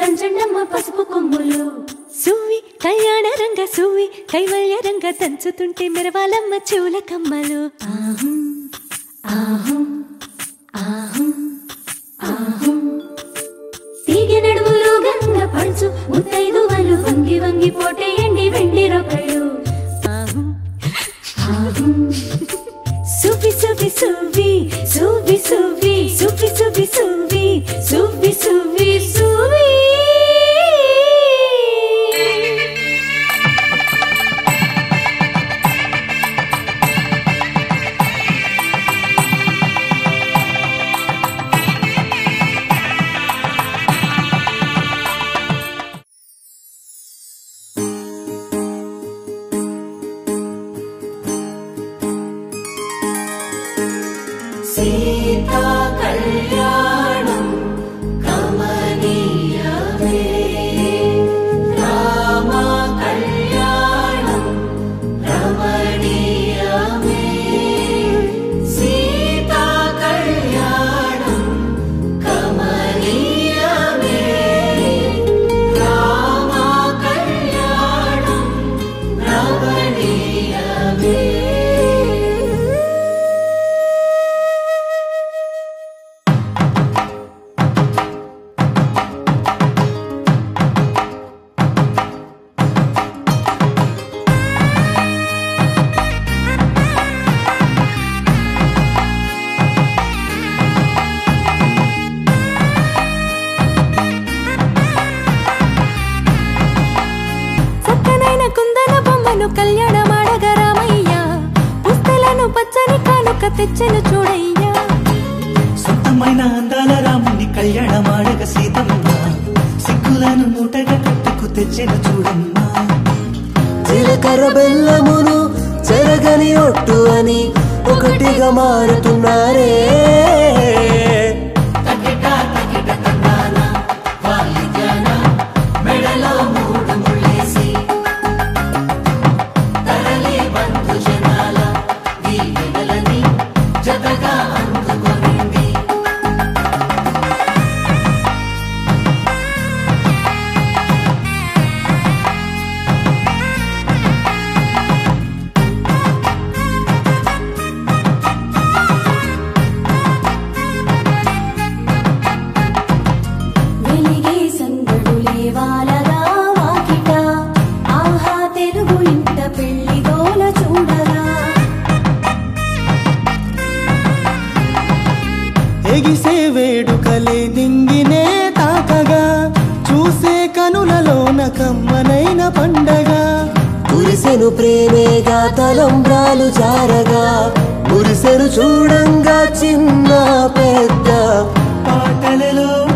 దంచండమ్మ పసుపు కొమ్ములు సువ్వి కళ్యాణ రంగ సువ్వి కైవల్య రంగ దంచుతుంటే మెరవాలమ్మ చెవుల కమ్మలు ఆహం ఆహం ఆహం ఆహం తీగె నడుములు గంగ పడుచు ముత్తైదువలు వంగి వంగి పోటేయండి వెండి రొకళ్ళు ఆహు. ఆహం సువ్వి సువ్వి సువ్వి సువ్వి సువ్వి సువ్వి సువ్వి సువ్వి సువ్వి సువ్వి సువ్వి సీతా కళ్యాణం కమనీయమే రామ కళ్యాణం రమణీయమే సీతా కళ్యాణం కమనీయమే రామ కళ్యాణం రమణీయమే చక్కనైన కుందన బొమ్మను కళ్యాణ మాడగ రామయ్య పుస్తలను పచ్చని కానుక తెచ్చెను చూడయ్యా సొంతమైన అందాల రాముని కళ్యాణమాడగ సీతమ్మ సిగ్గులను మూటగా కట్టుకు తెచ్చిన చూడమ్మా జీలకర్ర బెల్లమును చెరగని ఒట్టు అని ఒకటిగా మారుతున్నారే వెలిగే సందడులే వాలగా వాకిట ఆహా తెలుగు ఇంట పెళ్లి గోల చూడగా ఎగిసే వేడుకలే నింగినే తాకగా చూసే కనులలోన కమ్మనైన పండగ కురిసెను ప్రేమేగా తలంబ్రాలు జారగా మురిసెను చూడంగా చిన్న పెద్ద పాటలలో